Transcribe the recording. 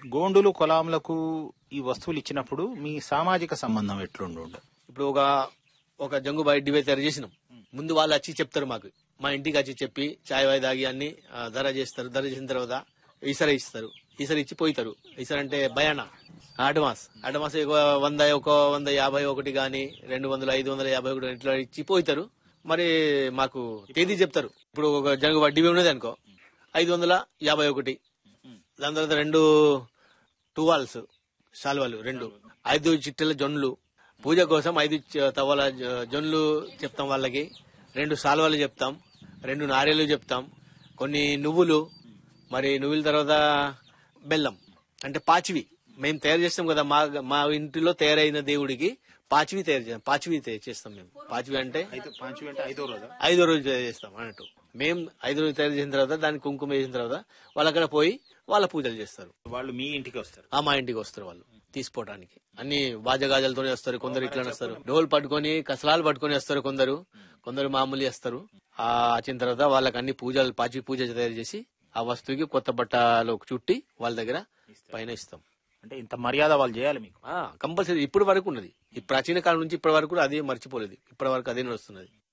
గోండులు కొలాములకు ఈ వస్తువులు ఇచ్చినప్పుడు మీ సామాజిక సంబంధం ఎట్లుండు ఇప్పుడు ఒక ఒక జంగు బయట డివైస్ తయారు చేసినాం ముందు వాళ్ళు వచ్చి చెప్తారు మాకు మా ఇంటికి వచ్చి చెప్పి చాయ్ వాయి తాగి అన్ని ఆ, ధర చేస్తారు ధర చేసిన తర్వాత ఈసర ఇస్తారు ఈసర ఇచ్చి పోయితారు ఈసర అంటే భయాన అడ్వాన్స్ అడ్వాన్స్ ఒక వంద ఒక వంద యాభై ఒకటి గాని రెండు వందల ఐదు వందల యాభై ఒకటి ఇట్లా ఇచ్చి పోయితారు మరి మాకు తేదీ చెప్తారు ఇప్పుడు ఒక జంగు డివై ఉన్నది అనుకో ఐదు వందల యాభై ఒకటి దాని తర్వాత రెండు టువాల్స్ శాల్వాలు రెండు ఐదు చిట్టెల జొన్లు పూజ కోసం ఐదు చ- తవ్వల జ- జొన్లు చెప్తాం వాళ్ళకి రెండు సాల్వాలు చెప్తాం రెండు నారేలు చెప్తాం కొన్ని నువ్వులు మరి నువ్వుల తర్వాత బెల్లం అంటే పాచివి మేము తయారు చేస్తాం కదా మా మా ఇంటిలో తయారైన దేవుడికి పాచివి తయారు చేస్తాం పాచివి తయారు చేస్తాం మేము పాచివి అంటే పంచు అంటే ఐదో రోజు ఐదో రోజు తయారు చేస్తాం అన్నట్టు మేము ఐదో రోజు తయారు చేసిన తర్వాత దానికి కుంకుమ వేసిన తర్వాత వాళ్ళు అక్కడ పోయి వాళ్ళ పూజలు చేస్తారు వాళ్ళు మీ ఇంటికి వస్తారు ఆ మా ఇంటికి వస్తారు వాళ్ళు తీసుకోవడానికి అన్ని బాజగాజాలతోనే వస్తారు కొందరు ఇట్లా వస్తారు డోల్ పట్టుకొని కసలాలు పట్టుకొని వస్తారు కొందరు కొందరు మామూలు వస్తారు ఆ వచ్చిన తర్వాత వాళ్ళకి అన్ని పూజలు పాచి పూజ తయారు చేసి ఆ వస్తువుకి కొత్త బట్టలు చుట్టి వాళ్ళ దగ్గర పైన ఇస్తాం అంటే ఇంత మర్యాద వాళ్ళు చేయాలి మీకు కంపల్సరీ ఇప్పటి వరకు ఉన్నది ఈ ప్రాచీన కాలం నుంచి ఇప్పటి వరకు కూడా అదే మర్చిపోలేదు ఇప్పటి వరకు అదే నడుస్తున్నది